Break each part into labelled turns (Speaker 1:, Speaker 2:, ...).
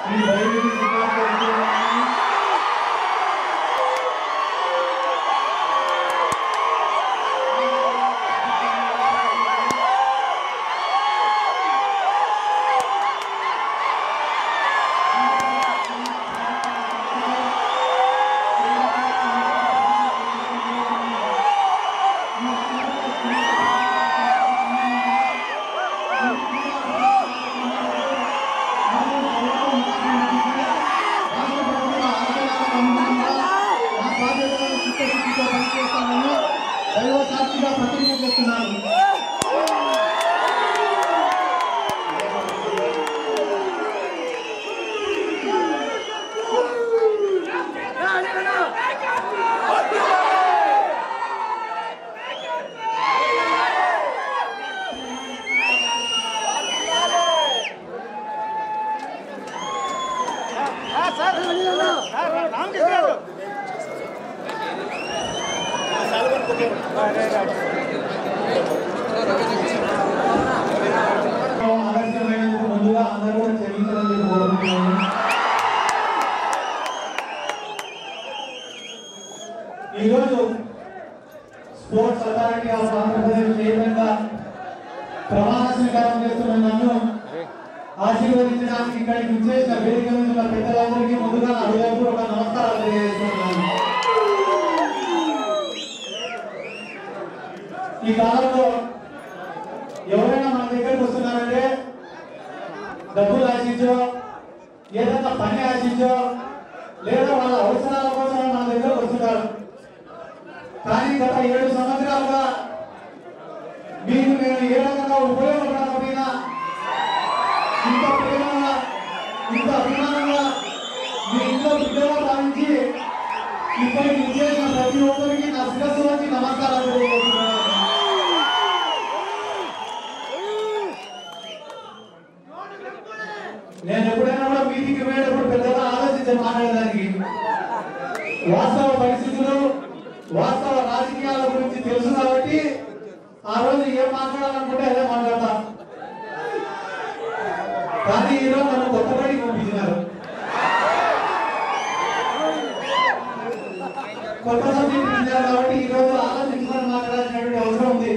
Speaker 1: శ్రీ వైవిడి సిద్ధార్థ రెడ్డి గారిని దైవ సాక్షిగా ప్రతిజ్ఞ చేస్తున్నాను ఆలస్యమైనందుకు ముందుగా అందరూ కూడా క్షమించాలని కోరుకుంటున్నాను ఈరోజు స్పోర్ట్స్ అథారిటీ ఆఫ్ ఆంధ్రప్రదేశ్ చైర్మన్గా ప్రమాణ స్వీకారం చేస్తున్న నన్ను ఆశీర్వదించడానికి ఇక్కడికి విచ్చేసిన వేదిక మీద ఉన్న పెద్దలందరికీ ముందుగా నా హృదయపూర్వక నమస్కారాలు తెలియజేస్తున్నాను ఈ కాలంలో ఎవరైనా మన దగ్గరకు వస్తున్నారంటే డబ్బులు ఆశించో ఏదైనా పని ఆశించో లేదా వాళ్ళ అవసరాల కోసం మన దగ్గరకు వస్తున్నారు కానీ గత ఏడు సంవత్సరాలుగా మీకు నేను ఏ రకంగా ఉపయోగపడకపోయినా ఇంత ప్రేమగా ఇంత అభిమానంగా మీ ఇంట్లో బిడ్డగా భావించి ఇక్కడికి విచ్చేసిన ప్రతి ఒక్కరికి నా శిరస్సు వచ్చి నమస్కారాలు తెలియజేస్తున్నాను నేను ఎప్పుడైనా కూడా మీటింగ్కి వెళ్ళేటప్పుడు పెద్దగా ఆలోచించి మాట్లాడడానికి వాస్తవ పరిస్థితులు వాస్తవ రాజకీయాల గురించి తెలుసు కాబట్టి ఆ రోజు ఏం మాట్లాడాలనుకుంటే అదే మాట్లాడతా కానీ ఈరోజు నన్ను కొత్తపడి పంపించినారు కొత్త సబ్జెక్ట్ ఇచ్చారు కాబట్టి ఈరోజు ఆలోచించుకొని మాట్లాడాల్సినటువంటి అవసరం ఉంది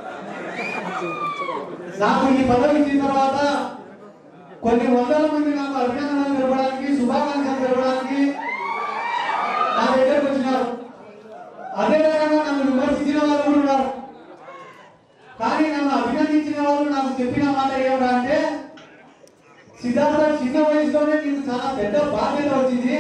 Speaker 1: నాకు ఈ పదవి ఇచ్చిన తర్వాత కొన్ని వందల మంది నాకు అభినందనలు తెలపడానికి శుభాకాంక్షలు తెలపడానికి నా దగ్గరకు వచ్చినారు అదే రకంగా నన్ను విమర్శించిన వాళ్ళు కూడా ఉన్నారు కానీ నన్ను అభినందించిన వాళ్ళు నాకు చెప్పిన మాట ఏమిటా అంటే సిద్ధార్థ చిన్న వయసులోనే నీకు చాలా పెద్ద బాధ్యత వచ్చింది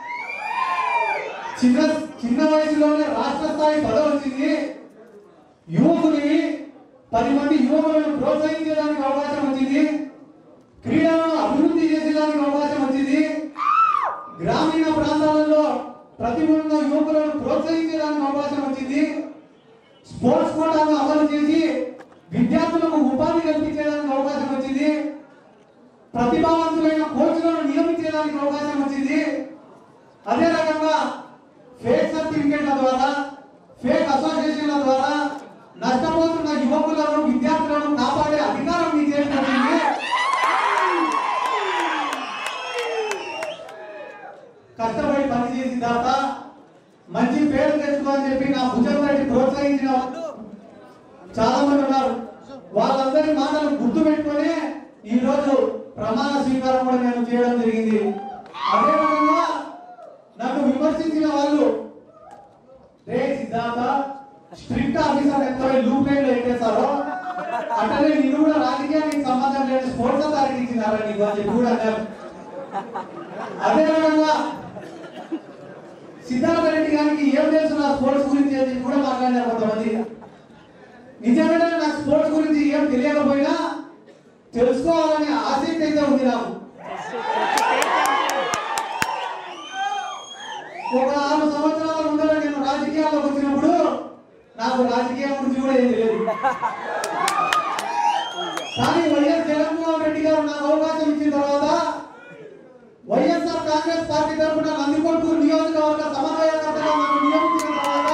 Speaker 1: చిన్న చిన్న వయసులోనే రాష్ట్ర స్థాయి పదవి వచ్చింది యువకుని పది మంది యువకులను ప్రోత్సహించడానికి అవకాశం వచ్చింది క్రీడలను అభివృద్ధి చేసేదానికి అవకాశం వచ్చింది గ్రామీణ ప్రాంతాలలో ప్రతిభ ఉన్న యువకులను ప్రోత్సహించడానికి అవకాశం వచ్చింది స్పోర్ట్స్ కోటాను అమలు చేసి విద్యార్థులకు ఉపాధి కల్పించడానికి అవకాశం వచ్చింది ప్రతిభావంతులైన కోచ్లను నియమించడానికి అవకాశం వచ్చింది అదే రకంగా ఫేక్ సర్టిఫికేట్ల ద్వారా ఫేక్ అసోసియేషన్ల ద్వారా నష్టపోతున్న యువకులను విద్యార్థులను కాపాడే అధికారం మీ చేతికి వచ్చింది కష్టపడి పనిచేసిన తర్వాత మంచి పేరు తెచ్చుకో అని చెప్పి నా భుజం తట్టి ప్రోత్సహించిన వాళ్ళు చాలా మంది ఉన్నారు వాళ్ళందరి మాటలు గుర్తు పెట్టుకొని ఈ రోజు ప్రమాణ స్వీకారం కూడా నేను చేయడం జరిగింది అదే విధంగా నన్ను విమర్శించిన వాళ్ళు రే సిద్ధార్థ స్ట్రిక్ట్ ఆఫీసర్ ఎంత లూప్ లైన్ లో ఎట్టేస్తారో అట్లనే నేను కూడా రాజకీయానికి సంబంధం లేని స్పోర్ట్స్ అథారిటీ ఇచ్చినారా నీకు అని చెప్పి కూడా అన్నారు అదే రకంగా సిద్ధార్థ రెడ్డి గారికి ఏం తెలుసు నా స్పోర్ట్స్ గురించి అని చెప్పి కూడా మాట్లాడారు కొంతమంది నిజంగానే నాకు స్పోర్ట్స్ గురించి ఏం తెలియకపోయినా తెలుసుకోవాలనే ఆసక్తి అయితే ఉంది నాకు ఒక ఆరు సంవత్సరాల ముందర నేను రాజకీయాల్లోకి వచ్చినప్పుడు నాకు రాజకీయం గురించి కూడా ఏం తెలియదు కానీ వైఎస్ జగన్మోహన్ రెడ్డి గారు నాకు అవకాశం ఇచ్చిన తర్వాత వైఎస్ఆర్ కాంగ్రెస్ పార్టీ తరఫున నందికొట్కూరు నియోజకవర్గ సమన్వయకర్తగా నన్ను నియమించిన తర్వాత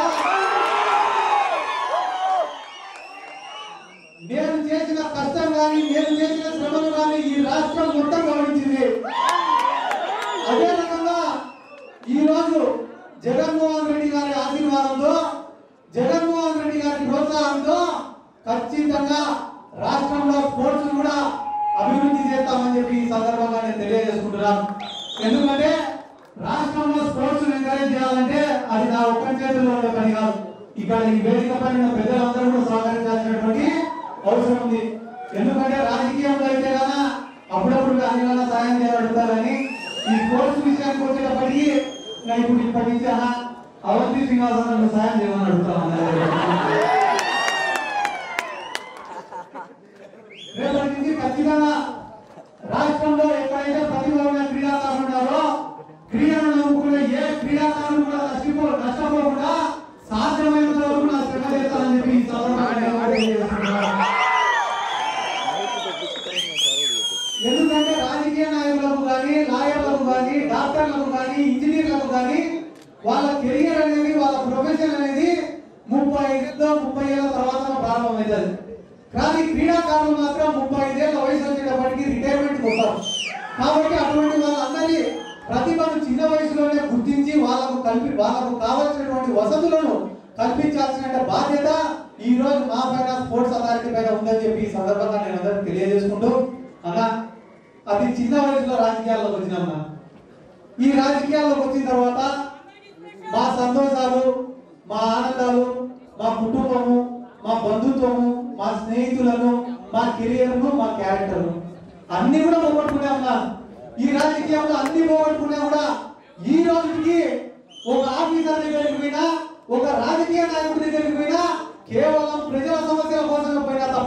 Speaker 1: నేను చేసిన కష్టం కానీ నేను చేసిన శ్రమను కానీ ఈ రాష్ట్రం మొత్తం గమనించింది ఖచ్చితంగా రాష్ట్రంలో స్పోర్ట్స్ కూడా అభివృద్ధి చేస్తామని చెప్పి ఈ సందర్భంగా నేను తెలియజేసుకుంటున్నాను ఎందుకంటే రాష్ట్రంలో స్పోర్ట్స్ ఎంకరేజ్ చేయాలంటే అది నా ఒక్క చేతుల్లో ఉండే పని కాదు ఇక్కడ ఈ వేదిక పైన పెద్దలందరూ కూడా సహకరించాల్సినటువంటి అవసరం ఉంది ఎందుకంటే రాజకీయంలో అయితే కదా అప్పుడప్పుడు అన్ని సాయం చేయాలడుగుతారని ఈ స్పోర్ట్స్ విషయానికి వచ్చేటప్పటికి నేను ఇప్పుడు ఇప్పటి నుంచి అన్న అవంతి శ్రీనివాసరావు సాయం చేయమని అడుగుతాను రేపటి నుంచి ఖచ్చితంగా రాష్ట్రంలో ఎక్కడైతే ప్రతిభ ఉన్న క్రీడాకారులు ఉన్నారో క్రీడలను నమ్ముకునే ఏ క్రీడాకారులు కూడా నష్టపో నష్టపోకుండా సాధ్యమైనంత వరకు నా శ్రమ చేస్తానని చెప్పి ఈ సందర్భంగా నేను తెలియజేస్తున్నాను. ఎందుకంటే రాజకీయ నాయకులకు కానీ లాయర్లకు కానీ డాక్టర్లకు కానీ ఇంజనీర్లకు కానీ వాళ్ళ కెరియర్ అనేది వాళ్ళ ప్రొఫెషన్ అనేది ముప్పై ఐదులో ముప్పై ఏళ్ళ తర్వాత ప్రారంభమవుతుంది కానీ క్రీడాకారులు మాత్రం ముప్పై ఐదేళ్ల వయసు వచ్చేటప్పటికి రిటైర్మెంట్ వస్తారు కాబట్టి అటువంటి వాళ్ళందరి ప్రతిభను చిన్న వయసులోనే గుర్తించి వాళ్ళకు కల్పి వాళ్ళకు కావాల్సినటువంటి వసతులను కల్పించాల్సిన బాధ్యత ఈ రోజు మా పైన స్పోర్ట్స్ అథారిటీ పైన ఉందని చెప్పి ఈ సందర్భంగా నేను అందరికి తెలియజేసుకుంటూ అన్నా అది చిన్న వయసులో రాజకీయాల్లోకి వచ్చినమ్మా ఈ రాజకీయాల్లోకి వచ్చిన తర్వాత మా సంతోషాలు మా ఆనందాలు మా కుటుంబము మా బంధుత్వము మా స్నేహితులను మా కెరియర్ను మా క్యారెక్టర్ అన్ని కూడా పోగొట్టుకునే ఉన్నా ఈ రాజకీయంలో అన్ని పోగొట్టుకున్నా కూడా ఈ రోజుకి ఒక ఆఫీసర్ దగ్గరికి పోయినా ఒక రాజకీయ నాయకుడి దగ్గరికి పోయినా కేవలం ప్రజల సమస్యల కోసమే పోయినా తప్ప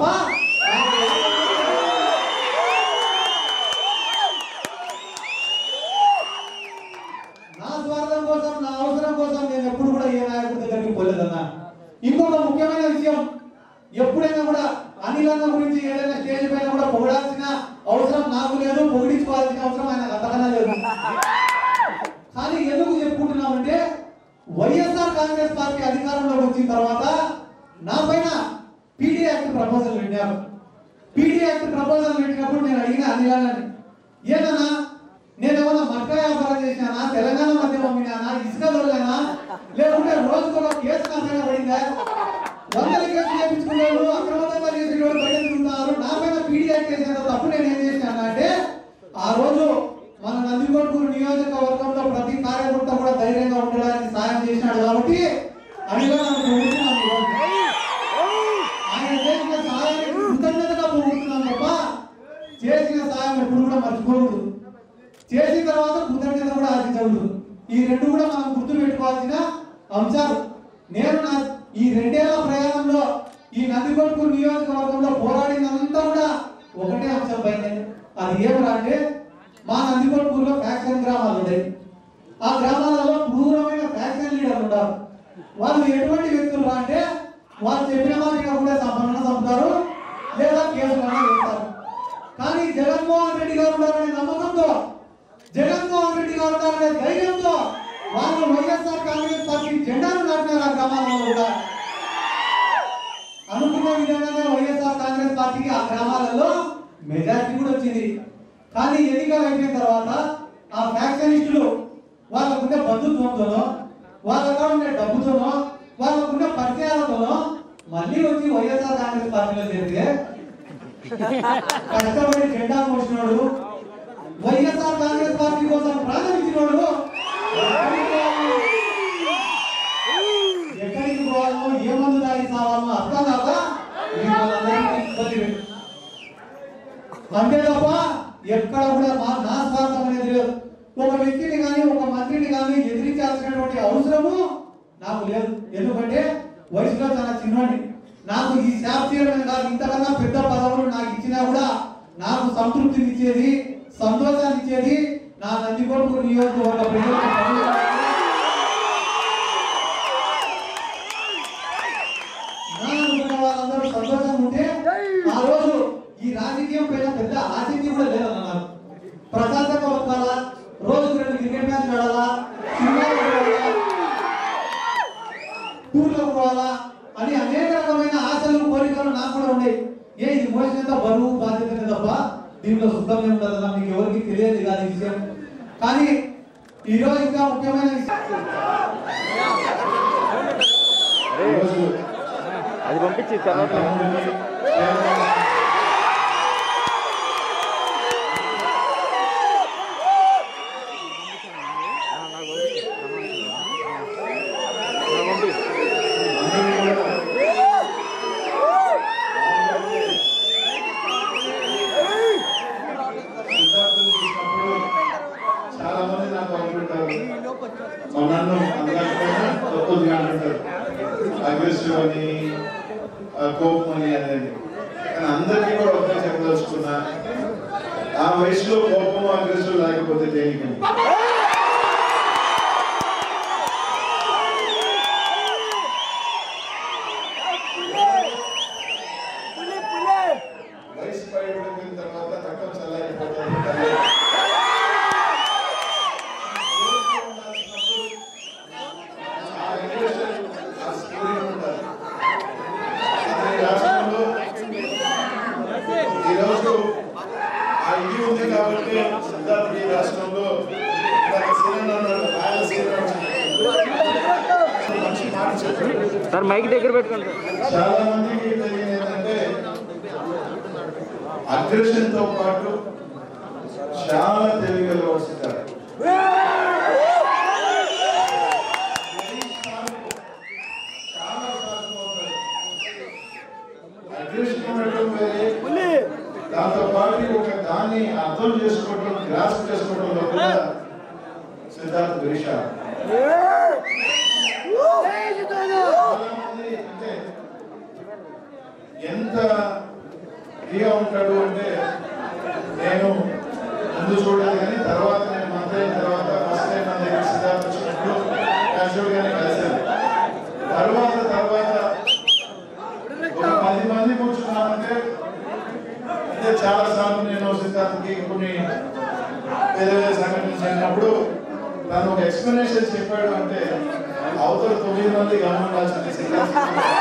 Speaker 1: నా స్వార్థం కోసం నా అవసరం కోసం నేను ఎప్పుడు కూడా ఏ నాయకుడి దగ్గరికి పోలేదన్నా ఇంకొక ముఖ్యమైన విషయం ఎప్పుడైనా కూడా అనిల్ అన్న గురించి ఏదైనా స్టేజ్ పైన కూడా పొగడాల్సిన అవసరం నాకు లేదు పొగిడించుకోవాల్సిన అవసరం ఆయన అంతకన్నా లేదు కానీ ఎందుకు చెప్పుకుంటున్నామంటే వైఎస్ఆర్ కాంగ్రెస్ పార్టీ అధికారంలోకి వచ్చిన తర్వాత నా పైన పీడీ యాక్ట్ ప్రపోజల్ పెట్టారు పీడీ యాక్ట్ ప్రపోజల్ పెట్టినప్పుడు నేను అడిగిన అనిలాలని ఏదన్నా నేను ఏమన్నా మట్కా వ్యాపారం చేసినానా తెలంగాణ మధ్య పంపినానా ఇసుక దొరలేనా లేకుంటే రోజుకు ఒక కేసు నా పైన పడిందా వందల కేసులు చేయించుకునేవాళ్ళు అక్రమంగా చేసేవాళ్ళు బయట తిరుగుతున్నారు నా పైన పీడీ యాక్ట్ చేసిన తప్పు నేను ఏం చేసినాను అంటే ఆ రోజు మన నందికొట్కూరు నియోజకవర్గంలో ప్రతి కార్యకర్త కూడా ధైర్యంగా ఉండడానికి సాయం చేసినాడు కాబట్టి అడిగా నన్ను పొగుడుతున్నాను ఈరోజు. ఆయన చేసిన సహాయానికి కృతజ్ఞతగా పొగుడుతున్నాను తప్ప చేసిన సాయం ఎప్పుడు కూడా మర్చిపోకూడదు చేసిన తర్వాత కృతజ్ఞత కూడా ఆశించకూడదు ఈ రెండు కూడా మనం గుర్తు పెట్టుకోవాల్సిన అంశాలు నేను నా ఈ రెండేళ్ల ప్రయాణంలో ఈ నందికొట్కూరు నియోజకవర్గంలో పోరాడినంతా కూడా ఒకటే అంశం పైన అది ఏమరా అంటే మా నందికొట్కూరులో ఫ్యాక్షన్ గ్రామాలు ఉన్నాయి ఆ గ్రామాలలో క్రూరమైన ఫ్యాక్షన్ లీడర్లు ఉన్నారు వాళ్ళు ఎటువంటి వ్యక్తులు రా అంటే వాళ్ళు చెప్పిన మాట కూడా సంపన్న చంపుతారు లేదా కేసులన్నా వేస్తారు కానీ జగన్మోహన్ రెడ్డి గారు ఉన్నారనే నమ్మకంతో జగన్మోహన్ రెడ్డి గారు ఉన్నారనే ధైర్యంతో వాళ్ళు వైఎస్ఆర్ కాంగ్రెస్ పార్టీ జెండాను నాటినారు ఆ గ్రామాలలో కూడా అనుకున్న విధంగానే వైఎస్ఆర్ కాంగ్రెస్ పార్టీకి ఆ గ్రామాలలో మెజారిటీ కూడా వచ్చింది కానీ ఎన్నికలు అయిపోయిన తర్వాత ఆ ఫ్యాక్షనిస్టులు వాళ్ళకుండే బంధుత్వంతోనో వాళ్ళకు ఉండే డబ్బుతోనో వాళ్ళకుండే పరిచయాలతోనో మళ్ళీ వచ్చి వైఎస్ఆర్ కాంగ్రెస్ పార్టీలో చేరితే కష్టపడి జెండా మోసినోడు వైఎస్ఆర్ కాంగ్రెస్ పార్టీ కోసం ప్రాణం ఇచ్చినోడు ఎక్కడికి పోవాలో ఏ మందు తాగి సావాలో అర్థం కాక ఈ వాళ్ళందరికీ ఇబ్బంది పెట్టు. అంతే తప్ప ఎక్కడ కూడా మా నా స్వార్థం అనేది లేదు ఒక వ్యక్తిని కానీ ఒక మంత్రిని కానీ ఎదిరించాల్సినటువంటి అవసరము నాకు లేదు ఎందుకంటే వయసులో చాలా చిన్నోడి నాకు ఈ శాస్త్రీయమైన కాదు ఇంతకన్నా పెద్ద పదవులు నాకు ఇచ్చినా కూడా నాకు సంతృప్తిని ఇచ్చేది సంతోషాన్ని ఇచ్చేది నా నందికొట్టు నియోజకవర్గ ప్రజలకు పనులు నా అనుకున్న వాళ్ళందరూ సంతోషంగా ఉంటే ఆ రోజు ఈ రాజకీయం పైన పెద్ద ఆసక్తి కూడా లేదన్నారు ప్రశాంతంగా బతకాలా రోజుకు రెండు క్రికెట్ మ్యాచ్ ఆడాలా సినిమాలు చూడాలా టూర్లకు పోవాలా అని అనేక రకమైన ఆశలు కోరికలు నాకు కూడా ఉన్నాయి ఏ ఈ మోషన్ ఎంత బరువు బాధ్యత తప్ప దీంట్లో సుఖమే ఉండదు మీకు ఎవరికి తెలియదు కాదు ఈ విషయం కానీ ఈరోజు ఇంకా ముఖ్యమైన విషయం
Speaker 2: ఈరోజు అది పంపించి తర్వాత
Speaker 3: తమ్ముడిని కేవలం అందరూ కూడా సిద్ధార్థుని చూసినప్పుడు చాలా మంది నాకు అనుకుంటారు నన్ను అందరికన్నా తప్పుగా అంటుంటారు అగ్రెసివ్ అని ఆ, కోపం అని అనేది కానీ అందరికీ కూడా ఒకటే చెప్పదలుచుకున్నా ఆ వయసులో కోపం అగ్రెసివ్ లేకపోతే దేనికండి వయసు పడిపోయిన తర్వాత రక్తం చల్లారిపోతుంది ఆ aggression, ఆ spirit ఉండాలి. అదే రాష్ట్రంలో ఈరోజు ఆ ఇది ఉంది కాబట్టి సిద్ధార్థ ఈ రాష్ట్రంలో ఇందాక సీనన్న అన్నాడు, రాయలసీమ మంచి మాట చెప్పాడు
Speaker 2: సార్ మైక్ దగ్గర పెట్టుకోండి సార్
Speaker 3: చాలా మందికి తెలియదు ఏంటంటే అగ్రెషన్ తో పాటు చాలా తెలివిగా వస్తారు అగ్రెషన్ ఉండటం వేరే దాంతో పాటు ఒక దాన్ని అర్థం చేసుకోవడం గ్రాస్ చేసుకోవడంలో కూడా సిద్ధార్థ విషయాలు చాలామంది అంటే ఎంత ఫ్రీగా ఉంటాడు అంటే నేను ముందు చూడాలి కానీ తర్వాత నేను మంత్రి అయిన తర్వాత ఫస్ట్ టైం నా దగ్గర సిద్ధార్థ వచ్చినప్పుడు క్యాజువల్ గానే కలిశాను తర్వాత తర్వాత ఒక పది మంది కూర్చున్నామంటే అంటే చాలా సార్లు నేను సిద్ధార్థకి కొన్ని వేరే వేరే సంఘటనలు జరిగినప్పుడు తను ఒక ఎక్స్ప్లెనేషన్ చెప్పాడు అంటే అవతల తొమ్మిది మంది గమనించాల్సింది సిద్ధార్థ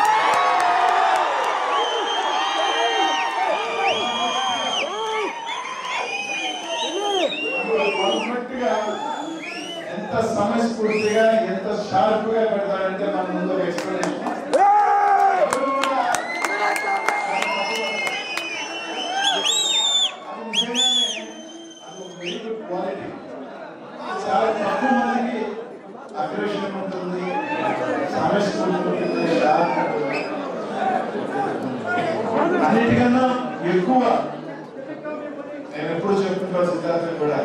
Speaker 3: పర్ఫెక్ట్ గా ఎంత సమయస్ఫూర్తిగా ఎంత షార్ప్ గా పెడతాడంటే మన ముందు ఒక ఎక్స్ప్లెనేషన్ క్వాలిటీ చాలా తక్కువ మందికి అగ్రెషన్ ఉంటుంది సమయస్ఫూర్తి ఉంటుంది షార్ప్ ఉంటుంది అన్నిటికన్నా ఎక్కువ నేను ఎప్పుడు చెప్తుంటా సిద్ధార్థ కూడా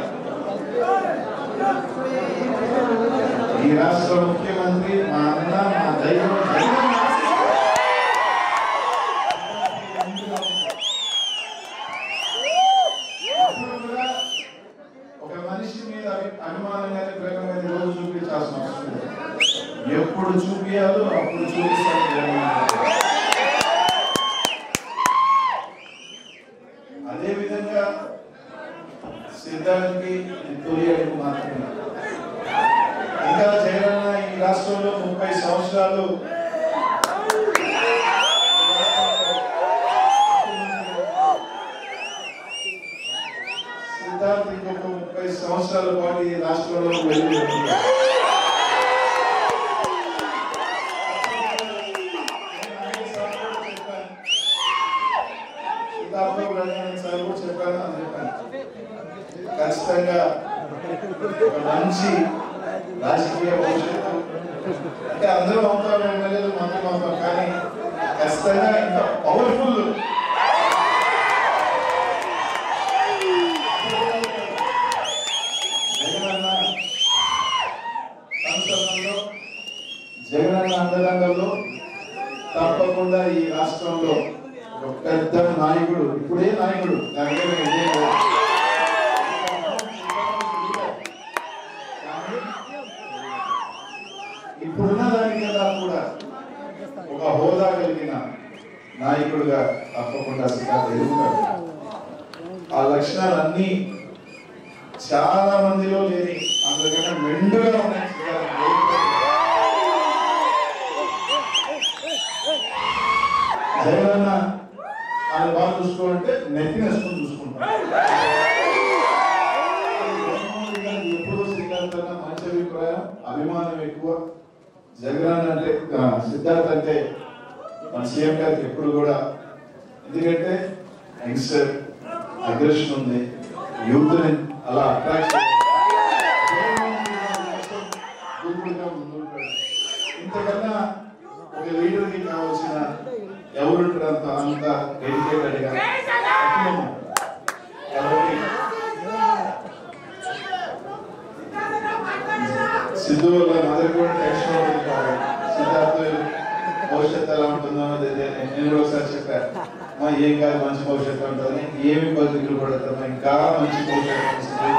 Speaker 3: ఈ రాష్ట్ర ముఖ్యమంత్రి మా అన్న మా దైవం దైవం ఎప్పుడు కూడా ఒక మనిషి మీద అభి- అభిమానం కానీ ప్రేమ కానీ రోజు చూపించాల్సిన అవసరం లేదు ఎప్పుడు చూపించాలో అప్పుడు చూపిస్తాను జగన్మోహన్ రెడ్డి. అదే విధంగా సిద్ధానికి తొలి అడుగు మాత్రమే ఇంకా జగనన్న ఈ రాష్ట్రంలో ముప్పై సంవత్సరాలు సిద్ధార్థ్ ఇంకొక ముప్పై సంవత్సరాల పాటు ఈ రాష్ట్రంలో వెళ్ళి సిద్ధార్థ్ సార్ కూడా చెప్పాను అని చెప్పాను ఖచ్చితంగా ఒక మంచి రాజకీయ భవిష్యత్తు అంటే అందరూ అవుతారు ఎమ్మెల్యేలు మంత్రులు అవుతాం కానీ ఖచ్చితంగా ఇంత పవర్ఫుల్ జగనన్న సంసదంలో జగనన్న అండదండలో తప్పకుండా ఈ రాష్ట్రంలో ఒక పెద్ద నాయకుడు ఇప్పుడే నాయకుడు దాని మీద ఇదే లేదు. కానీ ఇప్పుడున్న దానికన్నా కూడా ఒక హోదా కలిగిన నాయకుడుగా తప్పకుండా సిద్ధార్థ ఎదుగుతాడు ఆ లక్షణాలన్నీ చాలా మందిలో లేని అందుకన్నా మెండుగా ఉన్నాయి సిద్ధార్థ జగనన్న ఆయన బాగా చూసుకోవాలంటే నెత్తిన వేసుకొని చూసుకుంటాం జగన్మోహన్ రెడ్డి గారికి ఎప్పుడూ శ్రీకాంత్ అన్న మంచి అభిప్రాయం అభిమానం ఎక్కువ జగన్ అంటే ఆ, సిద్ధార్థ్ అంటే మన సీఎం గారికి ఎప్పుడు కూడా ఎందుకంటే యంగ్స్టర్ అగ్రెషన్ ఉంది యూత్ అలా అట్రాక్ట్ ఇంతకన్నా ఒక లీడర్ కి కావాల్సిన ఎవరుంటారు అంత అంత డెడికేటెడ్ గా కాబట్టి సిద్ధు వల్ల మదర్ కూడా టెన్షన్ ఉంటుంది కాబట్టి సిద్ధార్థ భవిష్యత్తు ఎలా ఉంటుందో అనేది నేను కూడా ఒకసారి చెప్పాను మా ఏం కాదు మంచి భవిష్యత్తు ఉంటుంది ఏమి పద్ధతులు పడతాం ఇంకా మంచి భవిష్యత్తు వస్తుంది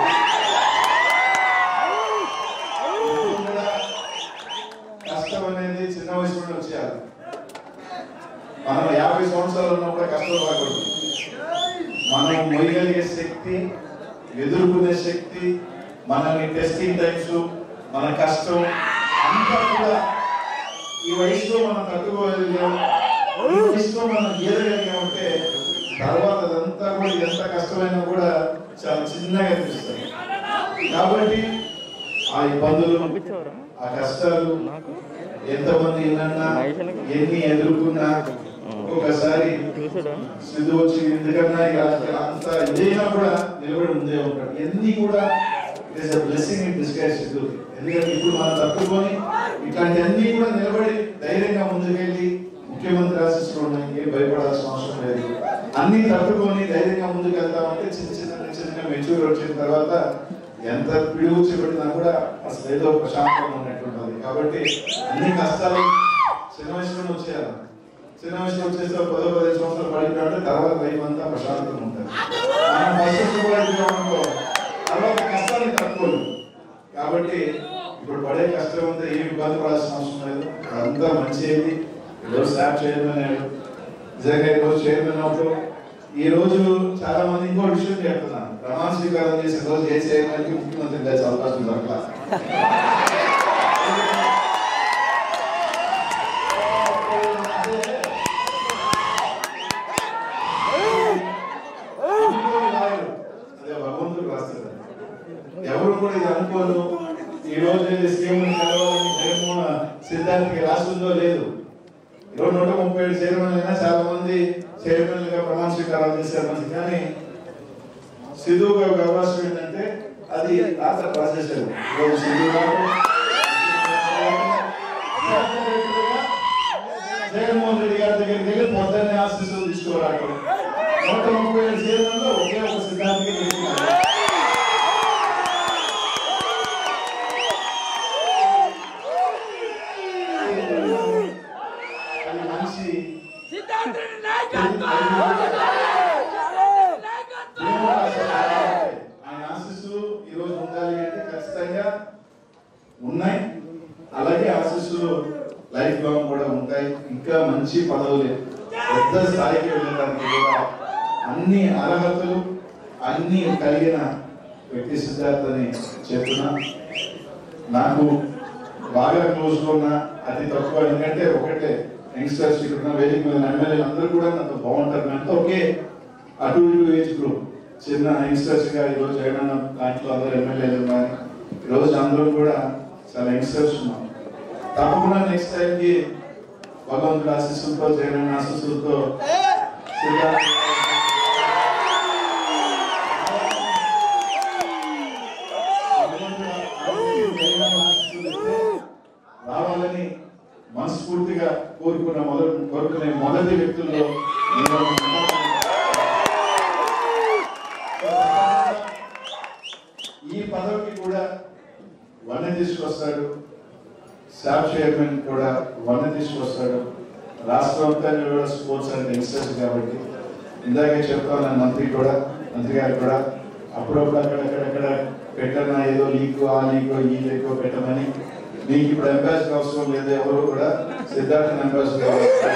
Speaker 3: ఇప్పుడు కూడా కష్టం అనేది చిన్న వయసు నుండి వచ్చేయాలి మనం యాభై సంవత్సరాలు ఉన్నా కూడా కష్టం రాకూడదు మనం మొయ్యగలిగే శక్తి ఎదుర్కొనే శక్తి మనల్ని టెస్టింగ్ టైమ్స్ మన కష్టం అంతా కూడా ఈ వయసులో మనం తట్టుకోగలిగాం ఈ వయసులో మనం గీయగలిగామంటే తర్వాత అదంతా కూడా ఎంత కష్టమైనా కూడా చాలా చిన్నగా అనిపిస్తుంది కాబట్టి ఆ ఇబ్బందులు ఆ కష్టాలు ఎంతమంది ఎన్నన్నా ఎన్ని ఎదుర్కొన్నా ఒక్కొక్కసారి
Speaker 2: చూసాడా
Speaker 3: సిద్ధు వచ్చి ఎందుకన్నా ఇక అంత ఇదైనా కూడా నిలబడి ఉందే ఉంటాడు ఎన్ని కూడా it is blessing in disguise Siddhu ఎందుకంటే ఇప్పుడు మనం తట్టుకొని ఇట్లాంటి అన్ని కూడా నిలబడి ధైర్యంగా ముందుకెళ్ళి ముఖ్యమంత్రి ఆశిస్తులు ఉన్నాయి ఏం భయపడాల్సిన అవసరం లేదు అన్ని తట్టుకొని ధైర్యంగా ముందుకు వెళ్తామంటే చిన్న చిన్న చిన్న మెచ్యూర్ వచ్చిన తర్వాత ఎంత పిడుగు చేపట్టినా కూడా అసలు ఏదో ప్రశాంతంగా ఉన్నట్టు ఉంటుంది కాబట్టి అన్ని కష్టాలు చిన్న వయసులో వచ్చేయాలి చిన్న వయసులో వచ్చేసి ఒక పదో పదిహేను సంవత్సరాలు పడిపోయాడు తర్వాత లైఫ్ అంతా ప్రశాంతంగా ఉంటుంది మనం ఫస్ట్ పడిపోయామనుకో తర్వాత కష్టాన్ని తట్టుకోదు కాబట్టి ఇప్పుడు పడే కష్టం అంతా ఏమి ఇబ్బంది పడాల్సిన అవసరం లేదు అదంతా మంచిది ఈరోజు స్టాప్ చైర్మన్ అయ్యాడు నిజంగా ఈరోజు చైర్మన్ అవుతూ ఈ రోజు చాలా మంది ఇంకో విషయం చెప్తున్నాను ప్రమాణ స్వీకారం చేసిన రోజు ఏ చైర్మన్ కి ముఖ్యమంత్రి లేచే అవకాశం దొరకలా అదే భగవంతుడు రాస్తాడు ఎవరు కూడా ఇది అనుకోను ఈ రోజు ఇది సీఎం కలవాలని జగన్మోహన్ సిద్ధాంతికి రాస్తుందో లేదు ఇరవై నూట ముప్పై ఏడు చైర్మన్ అయినా చాలా మంది చైర్మన్ గా ప్రమాణ స్వీకారాలు చేశారు మంచి కానీ సిద్ధువుగా ఒక అవకాశం ఏంటంటే అది రాత్రి రాసేసారు ఈరోజు సిద్ధు గారు జగన్మోహన్ రెడ్డి గారి దగ్గరికి వెళ్ళి పొద్దున్నే ఆశీస్సులు తీసుకురావడం నూట ముప్పై ఏడు చైర్మన్లో ఒకే ఒక సిద్ధాంతికి గెలిచినారు. అది మంచి ఆయన ఆశీస్సులు ఈ రోజు ఉండాలి అంటే ఖచ్చితంగా ఉన్నాయి అలాగే ఆశీస్సులు లైఫ్ లాంగ్ కూడా ఉంటాయి ఇంకా మంచి పదవులు పెద్ద స్థాయికి వెళ్ళడానికి కూడా అన్ని అర్హతలు అన్ని కలిగిన వ్యక్తి సిద్ధార్థ్ అని చెప్తున్నా నాకు బాగా క్లోజ్ లో ఉన్న అతి తక్కువ ఎందుకంటే ఒకటే యంగ్స్టర్స్ ఇక్కడ ఉన్న వేదిక మీద ఎమ్మెల్యేలు అందరూ కూడా నాతో బాగుంటారు నాతో ఒకే అటు ఇటు ఏజ్ గ్రూప్ చిన్న యంగ్స్టర్స్ గా ఈరోజు జగన్ దాంట్లో అందరూ ఎమ్మెల్యేలు ఉన్నారు ఈరోజు అందరూ కూడా చాలా యంగ్స్టర్స్ ఉన్నాం తప్పకుండా నెక్స్ట్ టైం కి భగవంతుడు ఆశీస్సులతో జగన్ ఆశీస్సులతో సిద్ధార్థ్ రావాలని మనస్ఫూర్తిగా కోరుకున్న మొదటి కోరుకునే మొదటి వ్యక్తుల్లో నేను ఒకడు. ఈ పదవికి కూడా వన్న తీసుకొస్తాడు స్టాఫ్ చైర్మన్ కూడా వన్న తీసుకొస్తాడు రాష్ట్ర వ్యాప్తంగా కూడా స్పోర్ట్స్ అండ్ యంగ్స్టర్స్ కాబట్టి ఇందాకే చెప్తాను మంత్రి కూడా మంత్రి గారు కూడా అప్పుడప్పుడు అక్కడక్కడక్కడ పెట్టన ఏదో లీక్ ఆ లీకో ఈ లీకో పెట్టమని మీకు ఇప్పుడు అంబాసిడర్ అవసరం లేదు ఎవరు కూడా సిద్ధార్థ అంబాసిడర్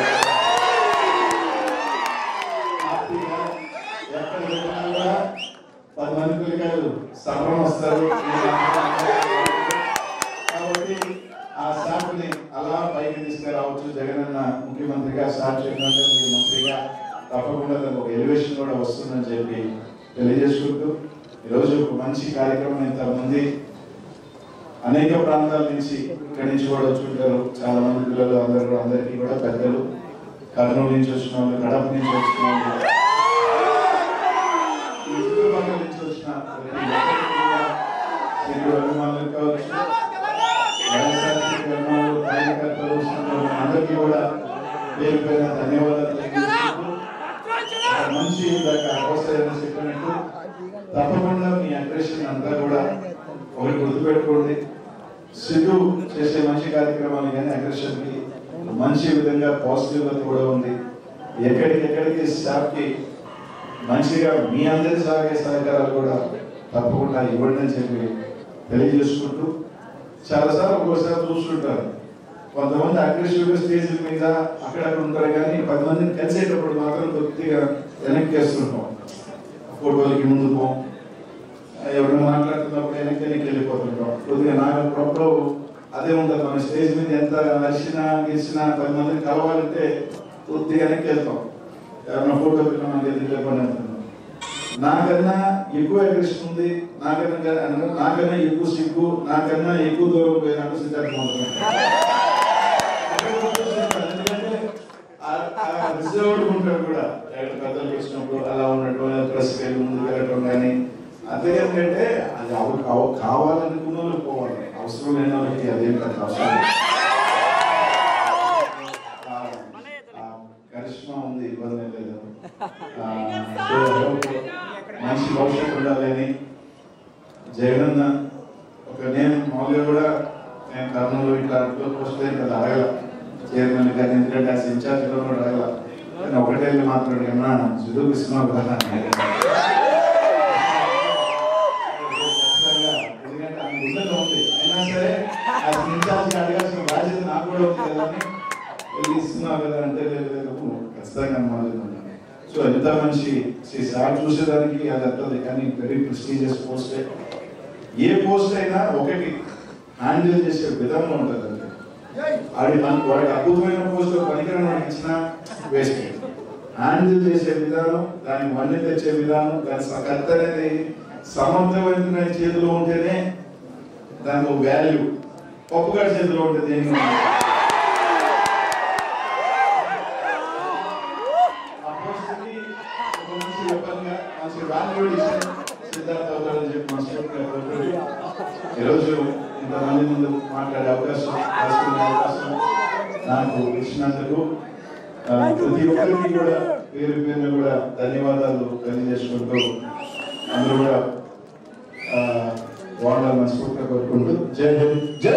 Speaker 3: హ్యాపీగా ఎక్కడ పెట్టినా కూడా పది మంది పిల్లలు సంబరం వస్తారు కాబట్టి ఆ స్టాఫ్ ని అలా పైకి తీసుకురావచ్చు జగన్ అన్న ముఖ్యమంత్రిగా స్టార్ట్ చేయడం మీరు మంత్రిగా తప్పకుండా దానికి ఒక ఎలివేషన్ కూడా వస్తుందని చెప్పి తెలియజేసుకుంటూ ఈరోజు ఒక మంచి కార్యక్రమం ఇంతమంది అనేక ప్రాంతాల నుంచి ఇక్కడి నుంచి కూడా వచ్చుంటారు చాలా మంది పిల్లలు అందరూ కూడా అందరికీ కూడా పెద్దలు కర్నూలు నుంచి వచ్చిన వాళ్ళు కడప నుంచి వచ్చిన వాళ్ళు ఈ చుట్టుపక్కల నుంచి వచ్చిన ప్రతి ఒక్కరికి కూడా సిగ్గు అభిమానులు కావచ్చు వైఎస్ఆర్సీపీ అభిమానులు కార్యకర్తలు సంఘాలు అందరికీ కూడా పేరు పైన ధన్యవాదాలు తెలియజేసుకుంటూ మంచి ఇందాక అవసరం చెప్పినట్టు తప్పకుండా మీ అగ్రెషన్ అంతా కూడా ఒకటి గుర్తుపెట్టుకోండి సిద్ధు చేసే మంచి కార్యక్రమాలు కానీ అగ్రెషన్ కి మంచి విధంగా పాజిటివ్ కూడా ఉంది ఎక్కడికెక్కడికి స్టాఫ్ కి మంచిగా మీ అందరి సహాయ సహకారాలు కూడా తప్పకుండా ఇవ్వండి అని చెప్పి తెలియజేసుకుంటూ చాలాసార్లు ఒక్కోసారి చూస్తుంటారు కొంతమంది అగ్రెసివ్గా స్టేజ్ మీద అక్కడక్కడ ఉంటారు కానీ పది మందిని కలిసేటప్పుడు మాత్రం కొద్దిగా వెనక్కి వేస్తుంటాం ఫోటోలకి ముందు పోం ఎవరైనా మాట్లాడుతున్నప్పుడు వెనక్కి వెనక్కి వెళ్ళిపోతుంటాం కొద్దిగా నాకు అప్పుడప్పుడు అదే ఉంటుంది మన స్టేజ్ మీద ఎంత నడిచినా గెలిచినా పది మందిని కలవాలంటే కొద్దిగా వెనక్కి వెళ్తాం ఎవరైనా ఫోటో పెట్టినా మనకి ఎందుకు ఇబ్బంది అవుతుంది నాకన్నా ఎక్కువ అగ్రెషన్ ఉంది నాకన్నా నాకన్నా ఎక్కువ సిగ్గు నాకన్నా ఎక్కువ దూరం పోయినట్టు సిద్ధార్థం అవుతుంది ఎందుకంటే రిజర్వ్డ్ ఉంటాడు కూడా ఎక్కడ పెద్దలు వచ్చినప్పుడు అలా ఉన్నట్టు ప్రెస్ వెళ్ళి ముందుకు వెళ్ళటం కానీ అదే ఏంటంటే అది అవ- అవ- కావాలనుకున్న వాళ్ళు పోవాలి అవసరం లేని వాళ్ళకి అదేం పెద్ద అవసరం లేదు. ఆ- ఆ కరిష్మా ఉంది ఇబ్బంది ఏం లేదు ఆ, సో మంచి భవిష్యత్తు ఉండాలని జగనన్న ఒక నేను మామూలుగా కూడా నేను కర్నూలు ఇట్లా అట్లో పోస్ట్ కదా అడగల చైర్మన్ గారిని ఎందుకంటే ఆ ఇన్ఛార్జ్ లో కూడా అడగల కానీ ఒకటే వెళ్ళి మాత్రం ఏమన్నా చూపిస్తున్నావు కదా అని అడిగాను. ఖచ్చితంగా, ఎందుకంటే ఆమె గుండెలో ఉంది అయినా సరే ఆ ఇన్ఛార్జ్ అడగాల్సిన బాధ్యత నాకు కూడా ఉంది కదా అని వెళ్ళి ఇస్తున్నావు కదా అంటే లేదు లేదు ఖచ్చితంగా అనుమానం సో ఎంత మంచి శ్రీ సార్ చూసేదానికి అది అర్థది కానీ వెరీ ప్రెస్టీజియస్ పోస్ట్ ఏ పోస్ట్ అయినా ఒకటి హ్యాండిల్ చేసే విధానం ఉంటుంది అంతే అది మనకు వాడికి అద్భుతమైన పోస్ట్ పనికిరాని వాడికి ఇచ్చిన వేస్ట్ హ్యాండిల్ చేసే విధానం దాన్ని వన్నీ తెచ్చే విధానం దాని కత్తి అనేది సమర్థవంతమైన చేతిలో ఉంటేనే దానికి ఒక వాల్యూ పప్పుగాడి చేతిలో ఉంటుంది దేనికి ఉండదు. ఆ పోస్ట్కి ఒక మంచి వెపన్గా, మంచి value addition సిద్ధార్థ అవుతాడని చెప్పి మనస్ఫూర్తిగా కోరుకుంటూ ఈరోజు ఇంతమంది ముందు మాట్లాడే అవకాశం రాసుకునే అవకాశం నాకు ఇచ్చినందుకు ఆ, ప్రతి ఒక్కరికి కూడా పేరు పేరున కూడా ధన్యవాదాలు తెలియజేసుకుంటూ అందరూ కూడా ఆ, వాళ్ళ మనస్ఫూర్తిగా కోరుకుంటూ జై హింద్ జై